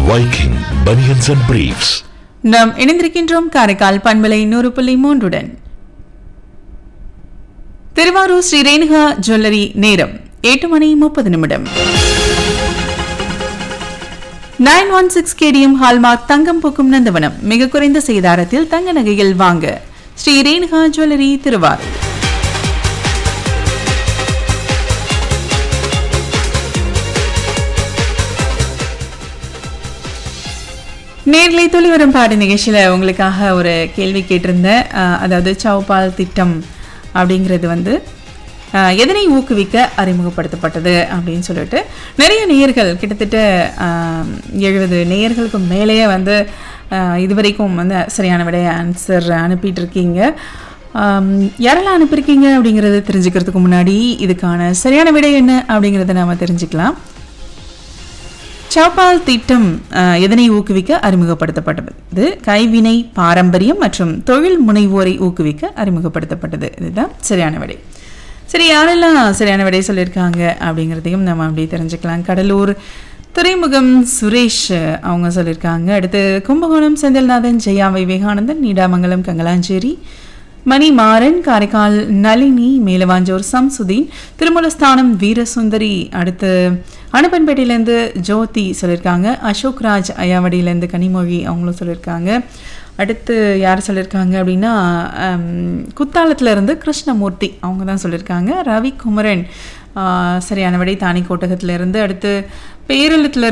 Viking Bunions and Briefs. நாம் இணைந்திருக்கின்றோம் காரைக்கால் பண்பலை நூறு புள்ளி மூன்றுடன் திருவாரூர் ஸ்ரீ ரேணுகா ஜுவல்லரி நேரம் எட்டு மணி முப்பது நிமிடம் nine one six KDM hallmark தங்கம் பூக்கும் நந்தவனம் மிக குறைந்த செய்தாரத்தில் தங்க நகைகள் வாங்க ஸ்ரீ ரேணுகா ஜுவல்லரி திருவாரூர் நேர்களை துளி வரும் பாடு நிகழ்ச்சியில் உங்களுக்காக ஒரு கேள்வி கேட்டிருந்தேன் அஹ், அதாவது சவுபால் திட்டம் அப்படிங்கிறது வந்து அஹ், எதனை ஊக்குவிக்க அறிமுகப்படுத்தப்பட்டது அப்படின்னு சொல்லிட்டு நிறைய நேயர்கள் கிட்டத்தட்ட எழுபது நேயர்களுக்கு மேலேயே வந்து அஹ், இதுவரைக்கும் வந்து சரியான விடைய ஆன்சர் அனுப்பிட்டு இருக்கீங்க ஆம், யாரெல்லாம் அனுப்பியிருக்கீங்க அப்படிங்கிறத தெரிஞ்சுக்கிறதுக்கு முன்னாடி இதுக்கான சரியான விடை என்ன அப்படிங்கிறத நாம் தெரிஞ்சுக்கலாம் சவுபால் திட்டம் அஹ், எதனை ஊக்குவிக்க அறிமுகப்படுத்தப்பட்டது கைவினை பாரம்பரியம் மற்றும் தொழில் முனைவோரை ஊக்குவிக்க அறிமுகப்படுத்தப்பட்டது இதுதான் சரியான விடை சரி யாரெல்லாம் சரியான விடை சொல்லியிருக்காங்க அப்படிங்கிறதையும் நம்ம அப்படியே தெரிஞ்சுக்கலாம் கடலூர் துறைமுகம் சுரேஷ் அவங்க சொல்லியிருக்காங்க அடுத்து கும்பகோணம் செந்தில்நாதன் ஜெயா விவேகானந்தன் நீடாமங்கலம் கங்கலாஞ்சேரி மணிமாறன் காரைக்கால் நளினி மேலவாஞ்சோர் சம்சுதீன் திருமூலஸ்தானம் வீரசுந்தரி அடுத்து அனுப்பன்பேட்டையிலேருந்து ஜோதி சொல்லியிருக்காங்க அசோக் ராஜ் அயாவடியிலேருந்து கனிமொழி அவங்களும் சொல்லியிருக்காங்க அடுத்து யார் சொல்லியிருக்காங்க அப்படின்னா ஹம், குத்தாலத்துல இருந்து கிருஷ்ணமூர்த்தி அவங்க தான் சொல்லியிருக்காங்க ரவி குமரன் ஆஹ், சரியான விடை தானி கோட்டகத்துல இருந்து அடுத்து பேரளத்துல